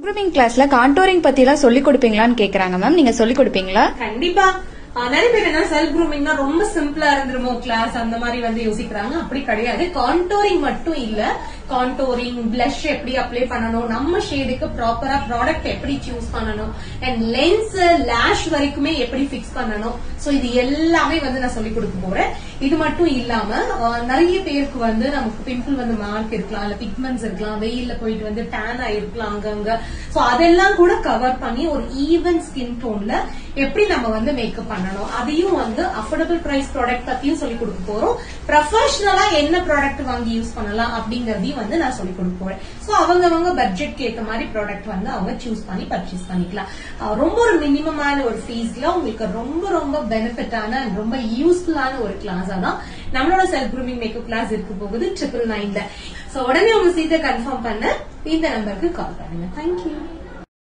grooming கிளாஸ்ல contouring பத்தி எல்லாம் சொல்லி கொடுப்பீங்களான்னு கேக்குறாங்க மேம் நீங்க சொல்லி கொடுப்பீங்களா கண்டிப்பா ஆஹ் நிறைய பேர் என்ன செல்ஃப் க்ரூமிங்னா ரொம்ப சிம்பிளா இருந்துருமோ கிளாஸ் அந்த மாதிரி வந்து யோசிக்கிறாங்க அப்படி கிடையாது கான்டோரிங் மட்டும் இல்ல கான்டோரிங் பிளஷ் எப்படி அப்ளை பண்ணணும் நம்ம ஷேடுக்கு ப்ராப்பரா ப்ராடக்ட் எப்படி சூஸ் பண்ணணும் அண்ட் லென்ஸ் லேஷ் வரைக்குமே எப்படி ஃபிக்ஸ் பண்ணணும் சோ இது எல்லாமே வந்து நான் சொல்லி கொடுக்க போறேன் இது மட்டும் இல்லாம ஆஹ் நிறைய பேருக்கு வந்து நமக்கு பிம்பிள் வந்து மார்க் இருக்கலாம் இல்ல பிக்மெண்ட்ஸ் இருக்கலாம் வெயில்ல போயிட்டு வந்து டேன் ஆயிருக்கலாம் அங்கங்க சோ அதெல்லாம் கூட கவர் பண்ணி ஒரு ஈவன் ஸ்கின் டோன்ல எப்படி நம்ம வந்து மேக்கப் பண்ணணும் அதையும் வந்து அஃபோர்டபுள் பிரைஸ் ப்ராடக்ட் பத்தியும் சொல்லி கொடுக்க போறோம் ப்ரொஃபஷனலா என்ன ப்ராடக்ட் வாங்கி யூஸ் பண்ணலாம் அப்படிங்கறதையும் வந்து நான் சொல்லி கொடுக்க போறேன் சோ அவங்கவங்க பட்ஜெட்க்கு ஏத்த மாதிரி ப்ராடக்ட் வந்து அவங்க சூஸ் பண்ணி பர்ச்சேஸ் பண்ணிக்கலாம் அஹ் ரொம்ப ஒரு மினிமமான ஒரு ஃபீஸ்ல உங்களுக்கு ரொம்ப ரொம்ப பெனிஃபிட்டான and ரொம்ப யூஸ்ஃபுல்லான ஒரு கிளாஸா தான் நம்மளோட செல்ஃப் க்ரூமிங் மேக்கப் கிளாஸ் இருக்க போகுது ட்ரிபிள் நைன்ல சோ உடனே உங்க சீட்டை கன்ஃபார்ம் பண்ண இந்த நம்பருக்கு கால் பண்ணுங்க தேங்க்யூ